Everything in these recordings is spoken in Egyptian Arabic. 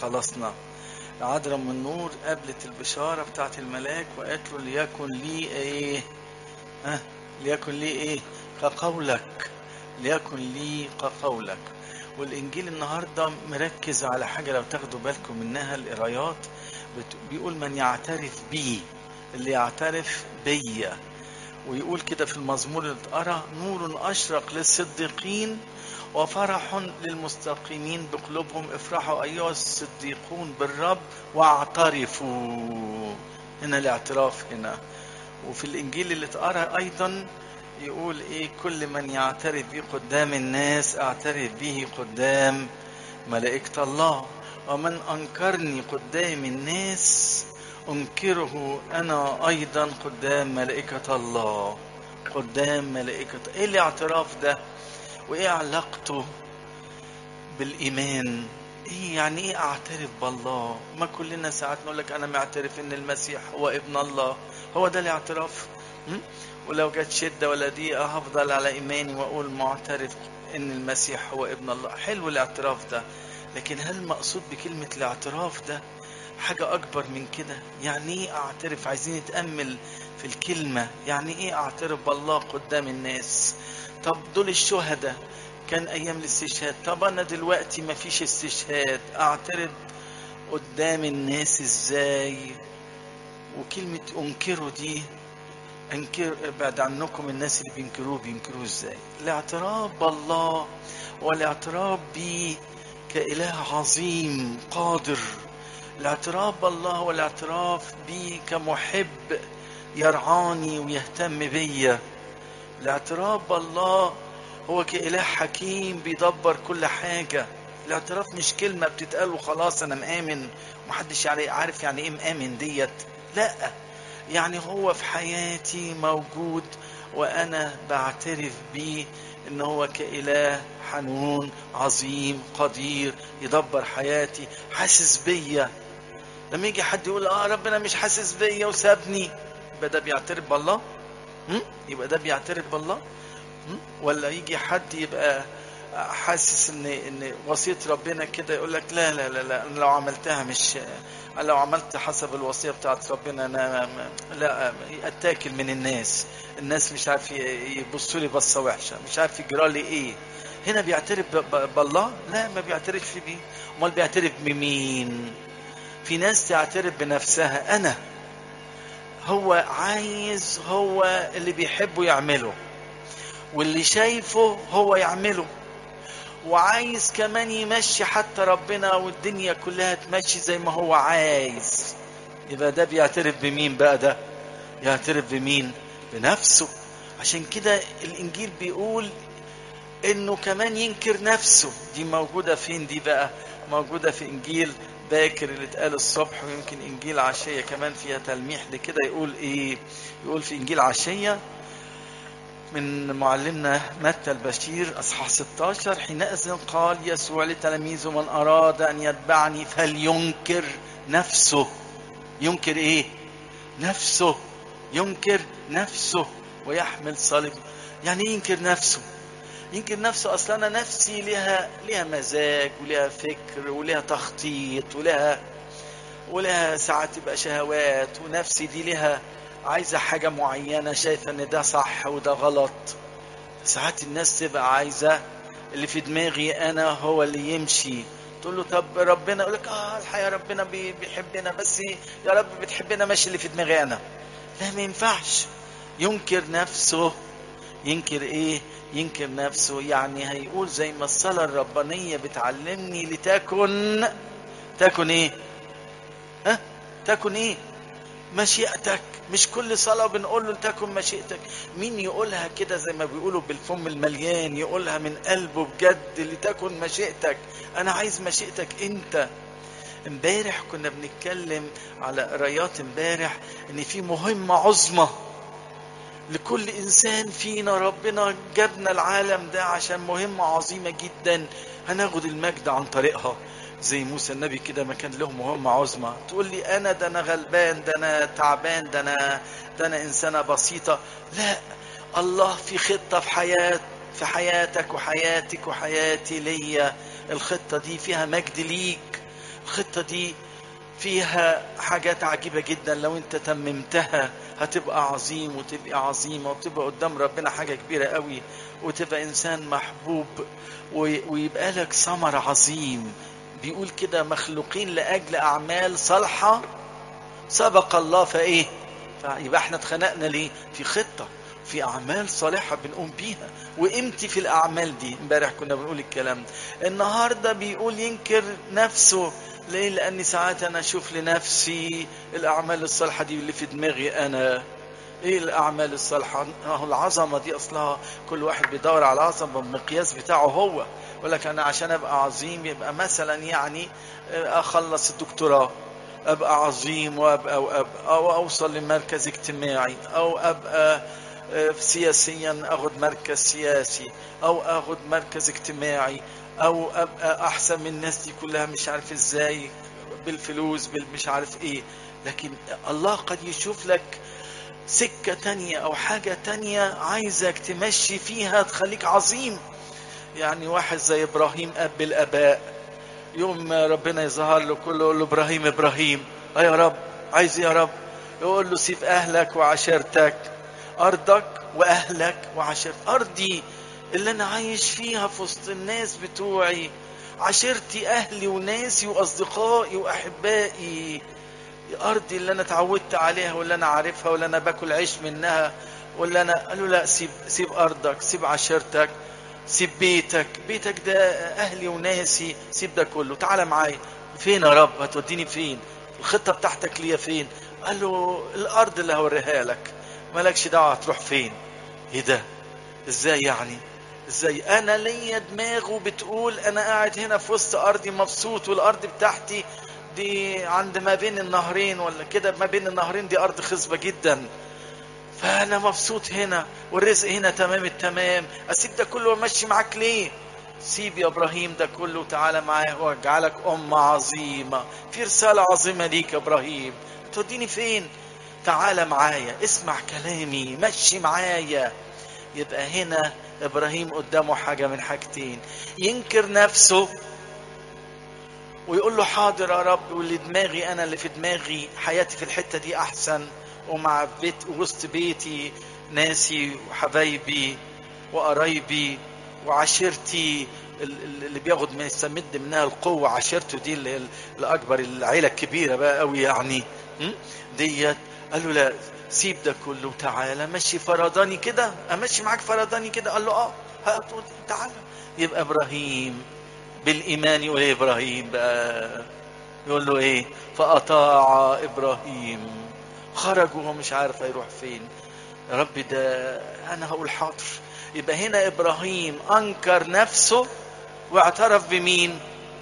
خلصنا العذراء من النور قابلت البشارة بتاعت الملاك وقالت له ليكن لي ايه ها ليكن لي ايه كقولك ليكن لي كقولك والانجيل النهارده مركز على حاجه لو تاخدوا بالكم منها القرايات بت- بيقول من يعترف بي اللي يعترف بيا ويقول كده في المزمور اللي اتقرا نور اشرق للصديقين وفرح للمستقيمين بقلوبهم افرحوا ايها الصديقون بالرب واعترفوا هنا الاعتراف هنا وفي الانجيل اللي اتقرا ايضا يقول ايه كل من يعترف بي قدام الناس اعترف به قدام ملائكة الله ومن انكرني قدام الناس انكره انا ايضا قدام ملائكة الله قدام ملائكة ايه الاعتراف ده وايه علاقته بالايمان ايه يعني ايه اعترف بالله ما كلنا ساعات نقول لك انا معترف ان المسيح هو ابن الله هو ده الاعتراف م? ولو جت شدة ولا ضيقة هفضل على ايماني واقول معترف ان المسيح هو ابن الله حلو الاعتراف ده لكن هل مقصود بكلمة الاعتراف ده حاجة أكبر من كده يعني إيه أعترف عايزين نتأمل في الكلمة يعني إيه أعترف بالله قدام الناس طب دول الشهداء كان أيام الاستشهاد طب أنا دلوقتي مفيش استشهاد أعترف قدام الناس إزاي وكلمة أنكره دي انكر بعد عنكم الناس اللي بينكروه بينكروه ازاي الاعتراف بالله والاعتراف بيه كإله عظيم قادر الاعتراف بالله هو الاعتراف بيه كمحب يرعاني ويهتم بيا الاعتراف بالله هو كإله حكيم بيدبر كل حاجة الاعتراف مش كلمة بتتقال وخلاص أنا مآمن ومحدش يعني عارف يعني إيه مآمن ديت لأ يعني هو في حياتي موجود وأنا بعترف بيه إن هو كإله حنون عظيم قدير يدبر حياتي حاسس بيا لما يجي حد يقول اه ربنا مش حاسس بيا وسابني يبقى ده بيعترف بالله م? يبقى ده بيعترف بالله م? ولا يجي حد يبقى حاسس ان ان وصيه ربنا كده يقول لك لا لا لا لا أنا لو عملتها مش أنا لو عملت حسب الوصيه بتاعت ربنا انا ما- لا اتاكل من الناس الناس مش عارف ي- يبصوا لي بصه وحشه مش عارف يجرى لي ايه هنا بيعترف ب- ب- بالله لا ما بيعترفش بيه امال بيعترف بمين في ناس تعترف بنفسها انا هو عايز هو اللي بيحبه يعمله واللي شايفه هو يعمله وعايز كمان يمشي حتى ربنا والدنيا كلها تمشي زي ما هو عايز يبقى ده بيعترف بمين بقى ده يعترف بمين بنفسه عشان كده الانجيل بيقول انه كمان ينكر نفسه دي موجودة فين دي بقى موجودة في انجيل باكر اللي اتقال الصبح ويمكن انجيل عشية كمان فيها تلميح لكده يقول ايه يقول في انجيل عشية من معلمنا متى البشير اصحاح 16 حينئذ قال يسوع لتلاميذه من اراد ان يتبعني فلينكر نفسه ينكر ايه نفسه ينكر نفسه ويحمل صليب يعني ايه ينكر نفسه ينكر نفسه اصلا انا نفسي لها لها مزاج ولها فكر ولها تخطيط ولها ولها ساعات تبقى شهوات ونفسي دي لها عايزة حاجة معينة شايفة ان ده صح وده غلط ساعات الناس تبقى عايزة اللي في دماغي انا هو اللي يمشي تقول له طب ربنا يقول لك اه الحقيقة ربنا بي- بيحبنا بس يا رب بتحبنا ماشي اللي في دماغي انا لا ما ينفعش ينكر نفسه ينكر ايه ينكر نفسه يعني هيقول زي ما الصلاة الربانية بتعلمني لتكن تكن ايه ها تكن ايه مشيئتك مش كل صلاة بنقول له تكن مشيئتك مين يقولها كده زي ما بيقولوا بالفم المليان يقولها من قلبه بجد لتكن مشيئتك انا عايز مشيئتك انت امبارح كنا بنتكلم على قرايات امبارح ان في مهمة عظمى لكل انسان فينا ربنا جابنا العالم ده عشان مهمة عظيمة جدا هناخد المجد عن طريقها زي موسى النبي كده ما كان له مهمة عظمى تقول لي انا ده انا غلبان ده انا تعبان ده انا ده انا انسانة بسيطة لا الله في خطة في حياة في حياتك وحياتك وحياتي ليا الخطة دي فيها مجد ليك الخطة دي فيها حاجات عجيبة جدا لو انت تممتها هتبقى عظيم وتبقى عظيمة وتبقى قدام ربنا حاجة كبيرة قوي وتبقى إنسان محبوب ويبقى لك ثمر عظيم بيقول كده مخلوقين لأجل أعمال صالحة سبق الله فإيه فيبقى احنا اتخنقنا ليه في خطة في أعمال صالحة بنقوم بيها وقيمتي في الأعمال دي امبارح كنا بنقول الكلام ده النهاردة بيقول ينكر نفسه ليه لأني ساعات أنا أشوف لنفسي الأعمال الصالحة دي اللي في دماغي أنا ايه الاعمال الصالحه اهو العظمه دي اصلها كل واحد بيدور على العظمه بالمقياس بتاعه هو يقول لك انا عشان ابقى عظيم يبقى مثلا يعني اخلص الدكتوراه ابقى عظيم وابقى وابقى او اوصل لمركز اجتماعي او ابقى سياسيا اخد مركز سياسي او اخد مركز اجتماعي او ابقى احسن من الناس دي كلها مش عارف ازاي بالفلوس بالمش عارف ايه لكن الله قد يشوف لك سكة تانية أو حاجة تانية عايزك تمشي فيها تخليك عظيم يعني واحد زي إبراهيم أب الآباء يوم ربنا يظهر له كله يقول له إبراهيم إبراهيم أه يا رب عايز يا رب يقول له سيب أهلك وعشيرتك أرضك وأهلك وعشيرتك أرضي اللي أنا عايش فيها في وسط الناس بتوعي عشيرتي أهلي وناسي وأصدقائي وأحبائي ارضي اللي انا اتعودت عليها واللي انا عارفها واللي انا باكل عيش منها واللي انا قالوا لا سيب سيب ارضك سيب عشيرتك سيب بيتك بيتك ده اهلي وناسي سيب ده كله تعالى معايا فين يا رب هتوديني فين الخطه بتاعتك ليا فين قال له الارض اللي هوريها لك مالكش دعوه هتروح فين ايه ده ازاي يعني ازاي انا ليا دماغ وبتقول انا قاعد هنا في وسط ارضي مبسوط والارض بتاعتي دي عند ما بين النهرين ولا كده ما بين النهرين دي ارض خصبة جدا فانا مبسوط هنا والرزق هنا تمام التمام اسيب ده كله وامشي معاك ليه سيب يا ابراهيم ده كله وتعالى معايا واجعلك امة عظيمة في رسالة عظيمة ليك يا ابراهيم توديني فين تعالى معايا اسمع كلامي مشي معايا يبقى هنا ابراهيم قدامه حاجة من حاجتين ينكر نفسه ويقول له حاضر يا رب واللي دماغي انا اللي في دماغي حياتي في الحته دي احسن ومع بيت وسط بيتي ناسي وحبايبي وقرايبي وعشيرتي اللي بياخد من يستمد منها القوه عشيرته دي اللي الاكبر العيله الكبيره بقى قوي يعني ديت قال له لا سيب ده كله تعالى مشي فرداني كده امشي معاك فرداني كده قال له اه تعالى يبقى ابراهيم بالإيمان يقول إيه إبراهيم بقى يقول له إيه فأطاع إبراهيم خرج وهو مش عارف هيروح فين يا رب ده أنا هقول حاضر يبقى هنا إبراهيم أنكر نفسه واعترف بمين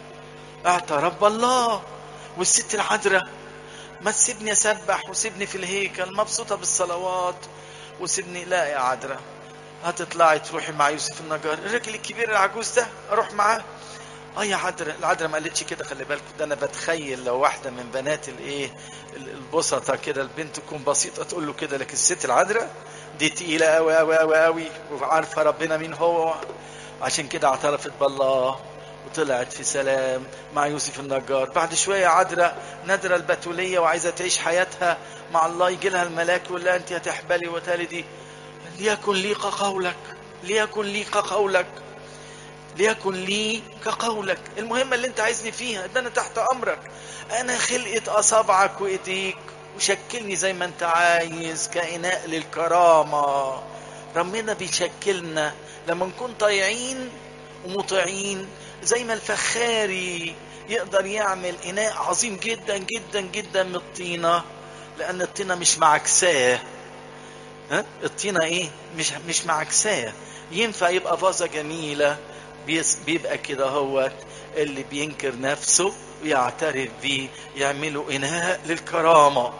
اعترف بالله والست العذراء ما تسيبني أسبح وسيبني في الهيكل مبسوطة بالصلوات وسيبني لا يا عذراء هتطلعي تروحي مع يوسف النجار الراجل الكبير العجوز ده اروح معاه اه يا عذراء العذراء ما قالتش كده خلي بالك ده انا بتخيل لو واحده من بنات الايه البسطه كده البنت تكون بسيطه تقول له كده لكن الست العذراء دي تقيله قوي قوي قوي قوي وعارفه ربنا مين هو عشان كده اعترفت بالله وطلعت في سلام مع يوسف النجار بعد شويه عذراء نادره البتوليه وعايزه تعيش حياتها مع الله يجي لها الملاك يقول لها انت هتحبلي وتلدي ليكن لي كقولك ليكن لي كقولك ليكن لي كقولك المهمة اللي انت عايزني فيها ده انا تحت امرك انا خلقت اصابعك وايديك وشكلني زي ما انت عايز كإناء للكرامة ربنا بيشكلنا لما نكون طايعين ومطيعين زي ما الفخاري يقدر يعمل إناء عظيم جدا جدا جدا من الطينة لأن الطينة مش معكساه ها الطينة إيه مش مش معكساه ينفع يبقى فازة جميلة بيبقى كده هو اللي بينكر نفسه ويعترف بيه يعملوا إناء للكرامة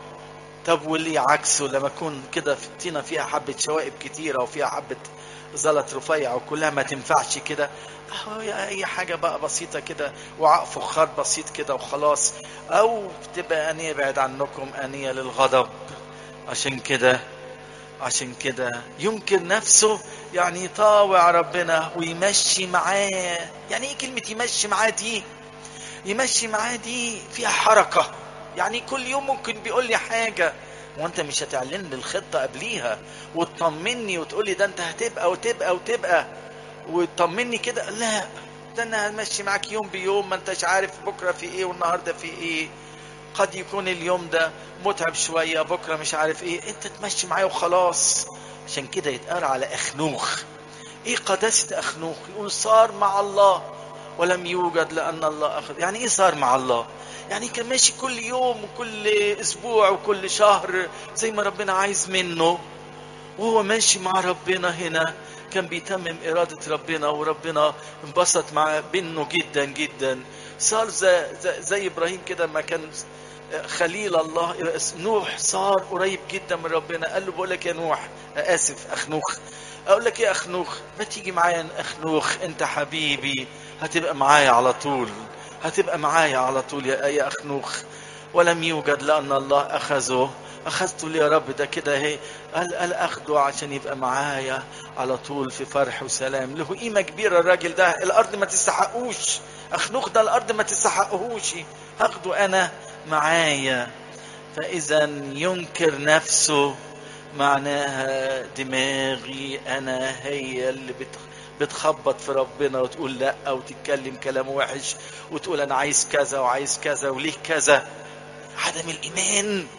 طب واللي عكسه لما يكون كده في الطينة فيها حبة شوائب كتيرة وفيها حبة زلط رفيع وكلها ما تنفعش كده اهو اي حاجة بقى بسيطة كده وعاء فخار بسيط كده وخلاص او تبقى انية بعد عنكم انية للغضب عشان كده عشان كده ينكر نفسه يعني يطاوع ربنا ويمشي معاه يعني ايه كلمة يمشي معاه دي يمشي معاه دي فيها حركة يعني كل يوم ممكن بيقول لي حاجة وانت مش هتعلن لي الخطة قبليها وتطمني وتقول لي ده انت هتبقى وتبقى وتبقى وتطمني كده لا ده انا همشي معاك يوم بيوم ما انتش عارف بكرة في ايه والنهاردة في ايه قد يكون اليوم ده متعب شوية بكرة مش عارف ايه انت تمشي معايا وخلاص عشان كده يتقال على اخنوخ ايه قداسة اخنوخ يقول صار مع الله ولم يوجد لان الله اخذ يعني ايه صار مع الله يعني كان ماشي كل يوم وكل اسبوع وكل شهر زي ما ربنا عايز منه وهو ماشي مع ربنا هنا كان بيتمم إرادة ربنا وربنا انبسط مع بينه جدا جدا صار زي, زي, زي إبراهيم كده ما كان خليل الله نوح صار قريب جدا من ربنا قال له بقول لك يا نوح آسف أخنوخ أقول لك يا أخنوخ ما تيجي معايا أخنوخ أنت حبيبي هتبقى معايا على طول هتبقى معايا على طول يا, يا أخنوخ ولم يوجد لأن الله أخذه أخذته لي يا رب ده كده اهي قال قال أخده عشان يبقى معايا على طول في فرح وسلام له قيمة كبيرة الراجل ده الأرض ما تستحقوش أخنوخ ده الأرض ما تستحقهوش هاخده أنا معايا فإذا ينكر نفسه معناها دماغي أنا هي اللي بت بتخبط في ربنا وتقول لا وتتكلم كلام وحش وتقول أنا عايز كذا وعايز كذا وليه كذا عدم الإيمان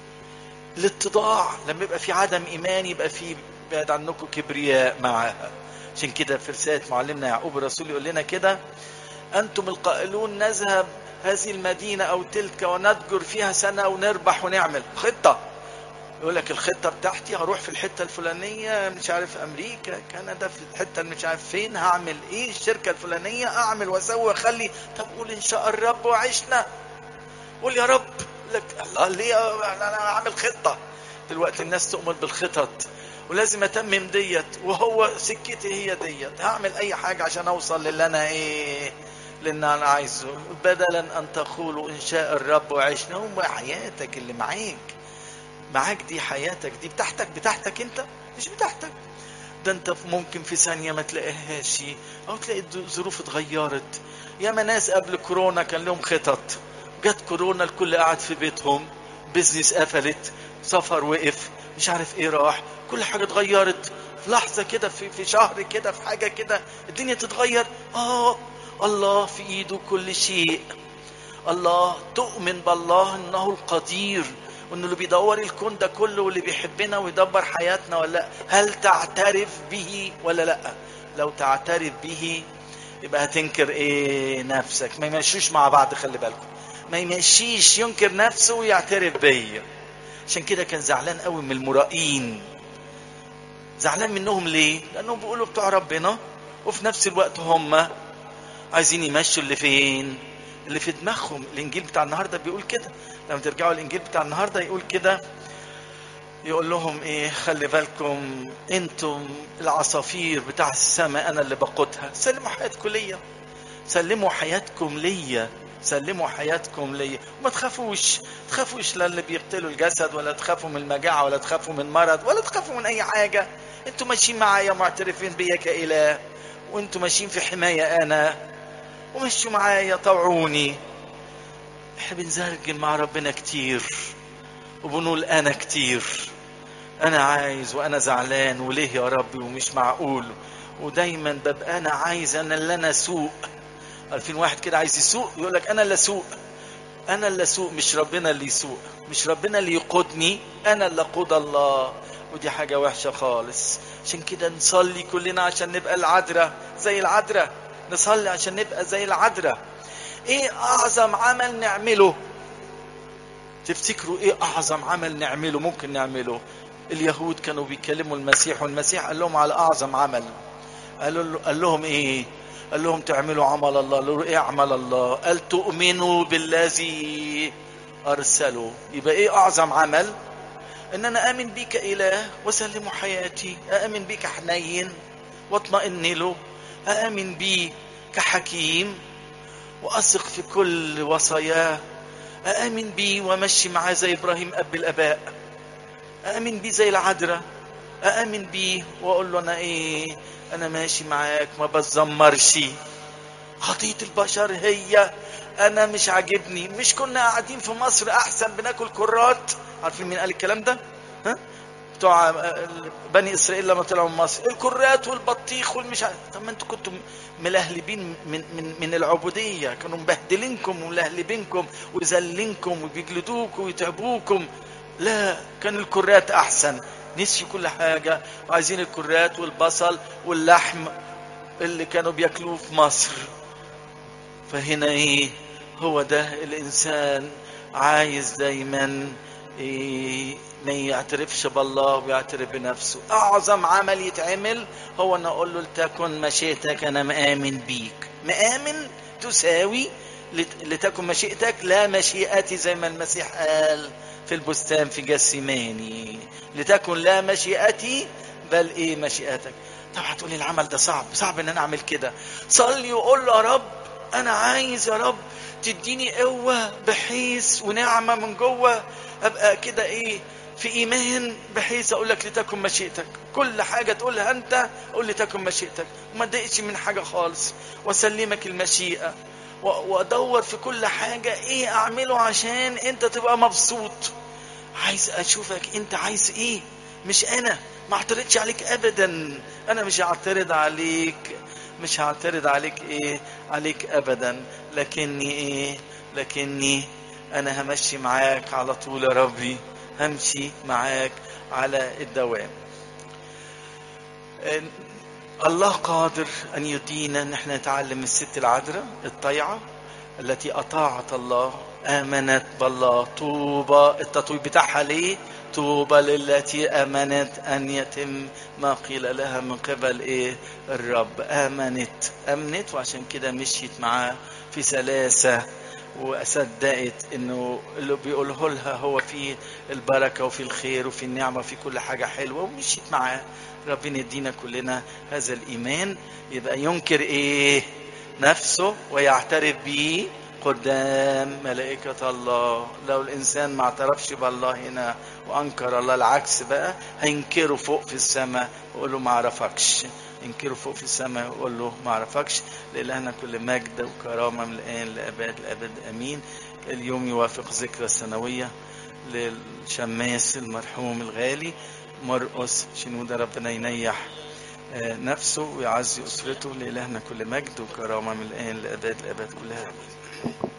الاتضاع لما يبقى في عدم ايمان يبقى في بعد عنكم كبرياء معها عشان كده في رساله معلمنا يعقوب الرسول يقول لنا كده انتم القائلون نذهب هذه المدينه او تلك ونتجر فيها سنه ونربح ونعمل خطه يقول لك الخطه بتاعتي هروح في الحته الفلانيه مش عارف امريكا كندا في الحته اللي مش عارف فين هعمل ايه الشركه الفلانيه اعمل واسوي واخلي طب قول ان شاء الرب وعشنا قول يا رب لك الله ليه انا عامل خطه دلوقتي الناس تؤمن بالخطط ولازم اتمم ديت وهو سكتي هي ديت هعمل اي حاجه عشان اوصل للي انا ايه للي انا عايزه بدلا ان تقولوا ان شاء الرب وعشنا هم حياتك اللي معاك معاك دي حياتك دي بتاعتك بتاعتك انت مش بتاعتك ده انت ممكن في ثانيه ما تلاقيهاش او تلاقي الظروف اتغيرت ياما ناس قبل كورونا كان لهم خطط جت كورونا الكل قاعد في بيتهم بيزنس قفلت سفر وقف مش عارف ايه راح كل حاجه اتغيرت في لحظه كده في في شهر كده في حاجه كده الدنيا تتغير اه الله في ايده كل شيء الله تؤمن بالله انه القدير وانه اللي بيدور الكون ده كله واللي بيحبنا ويدبر حياتنا ولا لا هل تعترف به ولا لا لو تعترف به يبقى هتنكر ايه نفسك ما يمشوش مع بعض خلي بالكم ما يمشيش ينكر نفسه ويعترف بيا عشان كده كان زعلان قوي من المرائين زعلان منهم ليه لانهم بيقولوا بتوع ربنا وفي نفس الوقت هم عايزين يمشوا اللي فين اللي في دماغهم الانجيل بتاع النهارده بيقول كده لما ترجعوا الانجيل بتاع النهارده يقول كده يقول لهم ايه خلي بالكم انتم العصافير بتاع السماء انا اللي بقودها سلموا حياتكم ليا سلموا حياتكم ليا سلموا حياتكم ليا وما تخافوش تخافوش لا اللي بيقتلوا الجسد ولا تخافوا من المجاعة ولا تخافوا من مرض ولا تخافوا من اي حاجة انتوا ماشيين معايا معترفين بيا كإله وانتوا ماشيين في حماية انا ومشوا معايا طوعوني احنا بنزرجن مع ربنا كتير وبنقول انا كتير انا عايز وانا زعلان وليه يا ربي ومش معقول ودايما ببقى انا عايز انا اللي انا اسوق عارفين واحد كده عايز يسوق يقول لك انا اللي اسوق انا اللي اسوق مش ربنا اللي يسوق مش ربنا اللي يقودني انا اللي اقود الله ودي حاجة وحشة خالص عشان كده نصلي كلنا عشان نبقى العذراء زي العذراء نصلي عشان نبقى زي العذراء ايه اعظم عمل نعمله تفتكروا ايه اعظم عمل نعمله ممكن نعمله اليهود كانوا بيكلموا المسيح والمسيح قال لهم على اعظم عمل قال, قال لهم ايه قال لهم تعملوا عمل الله قالوا ايه عمل الله قال تؤمنوا بالذي ارسله يبقى ايه اعظم عمل ان انا امن بك اله واسلم حياتي اامن بك حنين واطمئن له اامن بيه كحكيم واثق في كل وصاياه أآمن بيه وأمشي معاه زي إبراهيم أب الآباء أآمن بيه زي العذراء أآمن بيه وأقول له أنا إيه أنا ماشي معاك ما بتذمرش خطية البشر هي انا مش عاجبني مش كنا قاعدين في مصر احسن بناكل كرات عارفين مين قال الكلام ده ها بتوع بني اسرائيل لما طلعوا من مصر الكرات والبطيخ والمش عارف طب ما انتوا كنتوا ملهلبين من من من العبوديه كانوا مبهدلينكم وملهلبينكم ويذلينكم وبيجلدوكم ويتعبوكم لا كان الكرات احسن نسيوا كل حاجه وعايزين الكرات والبصل واللحم اللي كانوا بياكلوه في مصر فهنا ايه هو ده الانسان عايز دايما إيه ما يعترفش بالله ويعترف بنفسه اعظم عمل يتعمل هو ان اقول له لتكن مشيئتك انا مآمن بيك مآمن تساوي لتكن مشيئتك لا مشيئتي زي ما المسيح قال في البستان في جسيماني لتكن لا مشيئتي بل ايه مشيئتك طب هتقولي العمل ده صعب صعب ان انا اعمل كده صلي وقول له يا رب انا عايز يا رب تديني قوة بحيث ونعمة من جوه ابقى كده ايه في ايمان بحيث اقول لك لتكن مشيئتك كل حاجة تقولها انت قول لتكن مشيئتك وما تضايقش من حاجة خالص واسلمك المشيئة وادور في كل حاجة ايه اعمله عشان انت تبقى مبسوط عايز اشوفك انت عايز ايه مش انا ما اعترضش عليك ابدا انا مش هعترض عليك مش هعترض عليك ايه عليك ابدا لكني ايه لكني انا همشي معاك على طول يا ربي همشي معاك على الدوام الله قادر ان يدينا ان احنا نتعلم الست العذراء الطيعه التي اطاعت الله امنت بالله طوبى التطويب بتاعها ليه طوبى للتي امنت ان يتم ما قيل لها من قبل ايه الرب امنت امنت وعشان كده مشيت معاه في سلاسه وصدقت انه اللي بيقوله لها هو في البركه وفي الخير وفي النعمه وفي كل حاجه حلوه ومشيت معاه ربنا يدينا كلنا هذا الايمان يبقى ينكر ايه نفسه ويعترف به قدام ملائكة الله لو الإنسان ما اعترفش بالله هنا وأنكر الله العكس بقى هينكره فوق في السماء ويقول له ما أعرفكش ينكره فوق في السماء ويقول له ما أعرفكش لإلهنا كل مجد وكرامة من الآن لأبد الأبد أمين اليوم يوافق ذكرى السنوية للشماس المرحوم الغالي مرقس شنودة ربنا ينيح نفسه ويعزي أسرته لإلهنا كل مجد وكرامة من الآن لأبد الأبد كلها آمين